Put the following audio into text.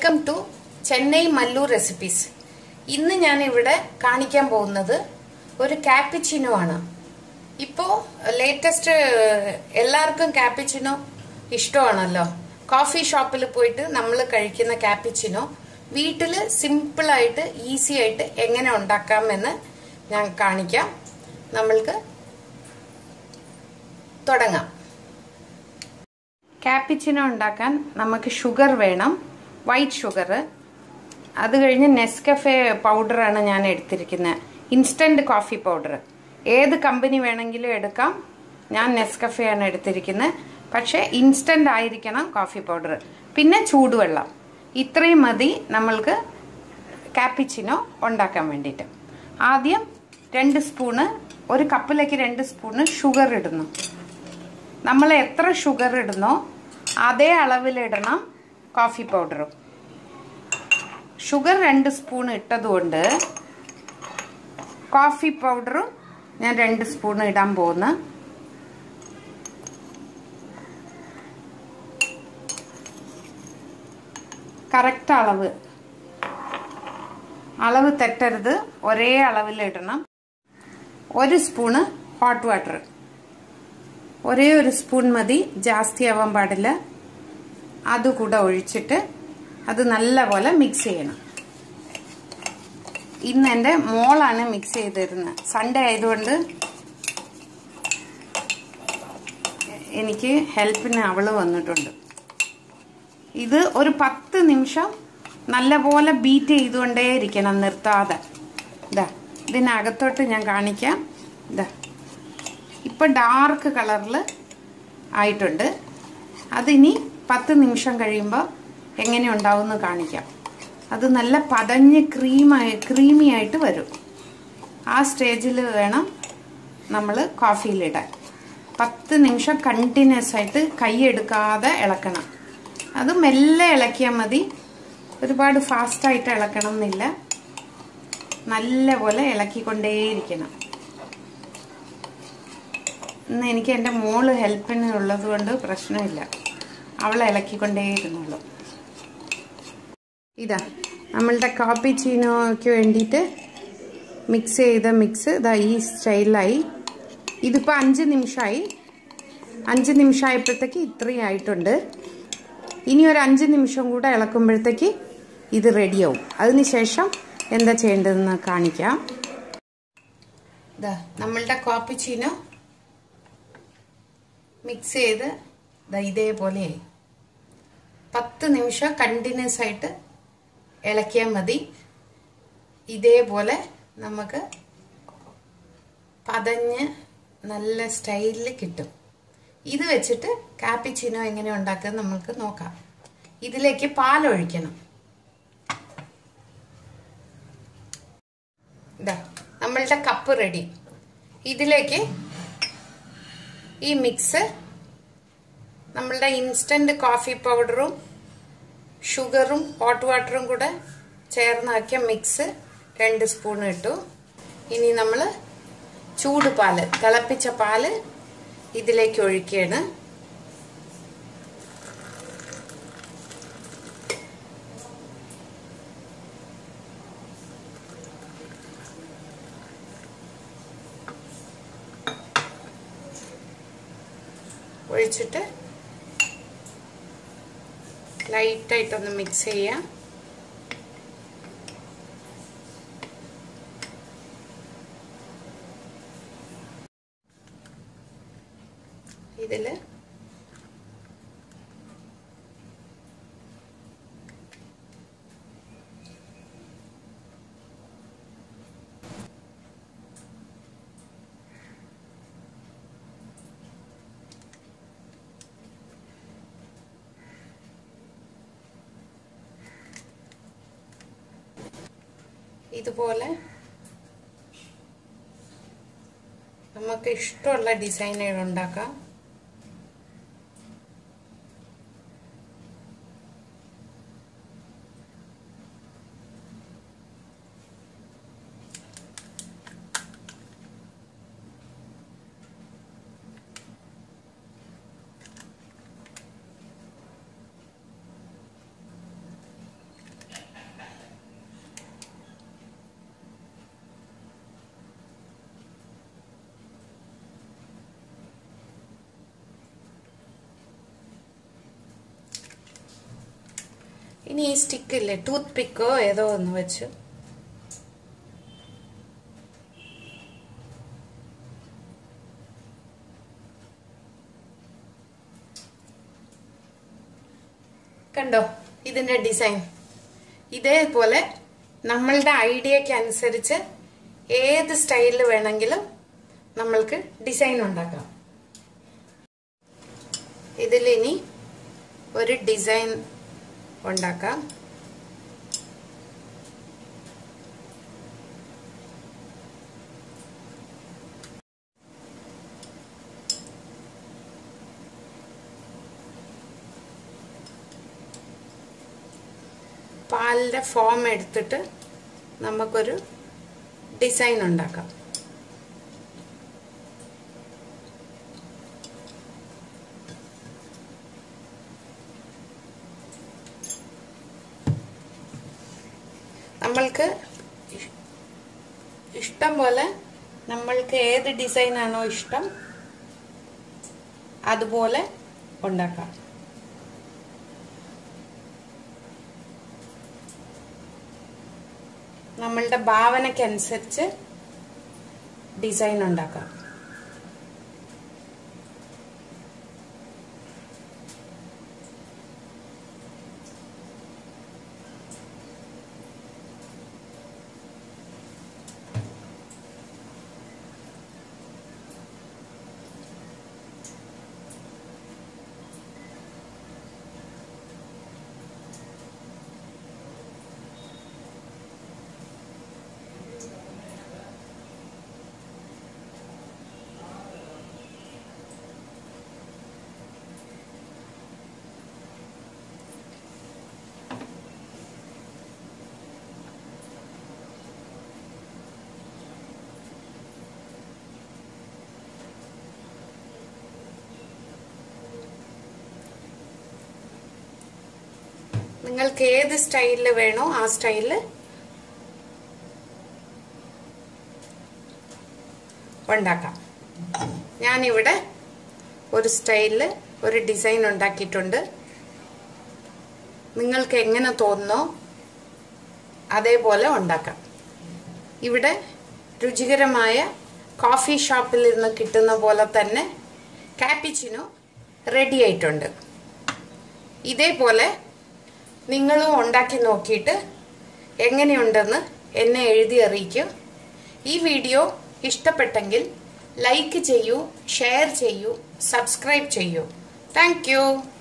welcome to Chennai Mallur recipes ഇന്ന് ഞാൻ ഇവിടെ കാണിക്കാൻ പോകുന്നത് ഒരു കാപ്പിച്ചിനോ ആണ് ഇപ്പോൾ ലേറ്റസ്റ്റ് എല്ലാവർക്കും കാപ്പിച്ചിനോ ഇഷ്ടമാണല്ലോ കോഫി ഷോപ്പിൽ പോയിട്ട് നമ്മൾ കഴിക്കുന്ന കാപ്പിച്ചിനോ വീട്ടിൽ സിമ്പിളായിട്ട് ഈസി ആയിട്ട് എങ്ങനെ ഉണ്ടാക്കാമെന്ന് ഞാൻ കാണിക്കാം നമ്മൾക്ക് തുടങ്ങാം കാപ്പിച്ചിനോ ഉണ്ടാക്കാൻ നമുക്ക് ഷുഗർ വേണം വൈറ്റ് ഷുഗർ അത് കഴിഞ്ഞ് നെസ്കഫെ പൗഡറാണ് ഞാൻ എടുത്തിരിക്കുന്നത് ഇൻസ്റ്റൻറ്റ് കോഫി പൗഡർ ഏത് കമ്പനി വേണമെങ്കിലും എടുക്കാം ഞാൻ നെസ്കഫെയാണ് എടുത്തിരിക്കുന്നത് പക്ഷേ ഇൻസ്റ്റൻ്റ് ആയിരിക്കണം കോഫി പൗഡർ പിന്നെ ചൂടുവെള്ളം ഇത്രയും മതി നമ്മൾക്ക് കാപ്പിച്ചിനോ ഉണ്ടാക്കാൻ വേണ്ടിയിട്ട് ആദ്യം രണ്ട് സ്പൂണ് ഒരു കപ്പിലേക്ക് രണ്ട് സ്പൂണ് ഷുഗർ ഇടുന്നു നമ്മൾ എത്ര ഷുഗർ ഇടുന്നോ അതേ അളവിലിടണം കോഫി പൗഡറും ഷുഗർ രണ്ട് സ്പൂൺ ഇട്ടതുകൊണ്ട് കോഫി പൗഡറും ഞാൻ രണ്ട് സ്പൂൺ ഇടാൻ പോകുന്നു കറക്റ്റ് അളവ് അളവ് തെറ്റരുത് ഒരേ അളവിലിടണം ഒരു സ്പൂണ് ഹോട്ട് വാട്ടർ ഒരേ ഒരു സ്പൂൺ മതി ജാസ്തി ആവാൻ പാടില്ല അതുകൂടെ ഒഴിച്ചിട്ട് അത് നല്ലപോലെ മിക്സ് ചെയ്യണം ഇന്ന് എൻ്റെ മോളാണ് മിക്സ് ചെയ്തിരുന്നത് സൺഡേ ആയതുകൊണ്ട് എനിക്ക് ഹെൽപ്പിന് അവള് വന്നിട്ടുണ്ട് ഇത് ഒരു പത്ത് നിമിഷം നല്ലപോലെ ബീറ്റ് ചെയ്തുകൊണ്ടേ ഇരിക്കണം നിർത്താതെ ഇതാ ഇതിനകത്തോട്ട് ഞാൻ കാണിക്കാം ഇതാ ഇപ്പം ഡാർക്ക് കളറിൽ ആയിട്ടുണ്ട് അതിനി പത്ത് നിമിഷം കഴിയുമ്പോൾ എങ്ങനെ ഉണ്ടാവും കാണിക്കാം അത് നല്ല പതഞ്ഞ് ക്രീമായി ക്രീമി ആയിട്ട് വരും ആ സ്റ്റേജിൽ വേണം നമ്മൾ കോഫിയിലിടാൻ പത്ത് നിമിഷം കണ്ടിന്യൂസ് ആയിട്ട് കൈ എടുക്കാതെ ഇളക്കണം അത് മെല്ലെ ഇളക്കിയാൽ മതി ഒരുപാട് ഫാസ്റ്റായിട്ട് ഇളക്കണം എന്നില്ല നല്ലപോലെ ഇളക്കിക്കൊണ്ടേയിരിക്കണം ഇന്ന് എനിക്ക് എൻ്റെ മോള് ഹെൽപ്പിന് ഉള്ളത് കൊണ്ട് പ്രശ്നമില്ല അവളെ ഇളക്കിക്കൊണ്ടേയിരുന്നുള്ളൂ ഇതാ നമ്മളുടെ കാപ്പി ചീനോയ്ക്ക് വേണ്ടിയിട്ട് മിക്സ് ചെയ്ത മിക്സ് ഇതാ ഈ സ്റ്റൈലിലായി ഇതിപ്പോൾ അഞ്ച് നിമിഷമായി അഞ്ച് നിമിഷമായപ്പോഴത്തേക്ക് ഇത്രയും ആയിട്ടുണ്ട് ഇനി ഒരു അഞ്ച് നിമിഷം കൂടെ ഇളക്കുമ്പോഴത്തേക്ക് ഇത് റെഡിയാവും അതിനുശേഷം എന്താ ചെയ്യേണ്ടതെന്ന് കാണിക്കാം ഇതാ നമ്മളുടെ കോപ്പി ചീനോ മിക്സ് ചെയ്ത് ഇതേപോലെയായി പത്ത് നിമിഷം കണ്ടിന്യൂസ് ആയിട്ട് ഇളക്കിയാൽ മതി ഇതേപോലെ നമുക്ക് പതഞ്ഞ് നല്ല സ്റ്റൈലിൽ കിട്ടും ഇത് വെച്ചിട്ട് കാപ്പിച്ചിനോ എങ്ങനെ ഉണ്ടാക്കുക നമുക്ക് നോക്കാം ഇതിലേക്ക് പാലൊഴിക്കണം ഇതാ നമ്മളുടെ കപ്പ് റെഡി ഇതിലേക്ക് ഈ മിക്സ് നമ്മളുടെ ഇൻസ്റ്റന്റ് കോഫി പൗഡറും ഷുഗറും ഹോട്ട് വാട്ടറും കൂടെ ചേർന്നാക്കിയ മിക്സ് രണ്ട് സ്പൂൺ ഇട്ടു ഇനി നമ്മൾ ചൂട് പാല് തിളപ്പിച്ച പാല് ഇതിലേക്ക് ഒഴിക്കുകയാണ് ഒഴിച്ചിട്ട് ലൈറ്റായിട്ടൊന്ന് മിക്സ് ചെയ്യാം ഇതിൽ ഇതുപോലെ നമുക്ക് ഇഷ്ടമുള്ള ഡിസൈനുകൾ ഉണ്ടാക്കാം ഇനി ഈ സ്റ്റിക്കില്ലേ ടൂത്ത് പിക്കോ ഏതോ ഒന്ന് വെച്ച് കണ്ടോ ഇതിന്റെ ഡിസൈൻ ഇതേപോലെ നമ്മളുടെ ഐഡിയക്ക് അനുസരിച്ച് ഏത് സ്റ്റൈലിൽ വേണമെങ്കിലും നമ്മൾക്ക് ഡിസൈൻ ഉണ്ടാക്കാം ഇതിലിനി ഒരു ഡിസൈൻ ഉണ്ടാക്കാം പാലിന്റെ ഫോം എടുത്തിട്ട് നമുക്കൊരു ഡിസൈൻ ഉണ്ടാക്കാം നമ്മൾക്ക് ഇഷ്- ഇഷ്ടം പോലെ നമ്മൾക്ക് ഏത് ഡിസൈനാണോ ഇഷ്ടം അതുപോലെ ഉണ്ടാക്കാം നമ്മളുടെ ഭാവനയ്ക്കനുസരിച്ച് ഡിസൈൻ ഉണ്ടാക്കാം നിങ്ങൾക്ക് ഏത് സ്റ്റൈലിൽ വേണോ ആ സ്റ്റൈലിൽ ഉണ്ടാക്കാം ഞാനിവിടെ ഒരു സ്റ്റൈലിൽ ഒരു ഡിസൈൻ ഉണ്ടാക്കിയിട്ടുണ്ട് നിങ്ങൾക്ക് എങ്ങനെ തോന്നുന്നോ അതേപോലെ ഉണ്ടാക്കാം ഇവിടെ രുചികരമായ കോഫി ഷോപ്പിൽ നിന്ന് കിട്ടുന്ന പോലെ തന്നെ കാപ്പിച്ചിനോ റെഡി ആയിട്ടുണ്ട് ഇതേപോലെ നിങ്ങളും ഉണ്ടാക്കി നോക്കിയിട്ട് എങ്ങനെയുണ്ടെന്ന് എന്നെ എഴുതി അറിയിക്കും ഈ വീഡിയോ ഇഷ്ടപ്പെട്ടെങ്കിൽ ലൈക്ക് ചെയ്യൂ ഷെയർ ചെയ്യൂ സബ്സ്ക്രൈബ് ചെയ്യൂ താങ്ക്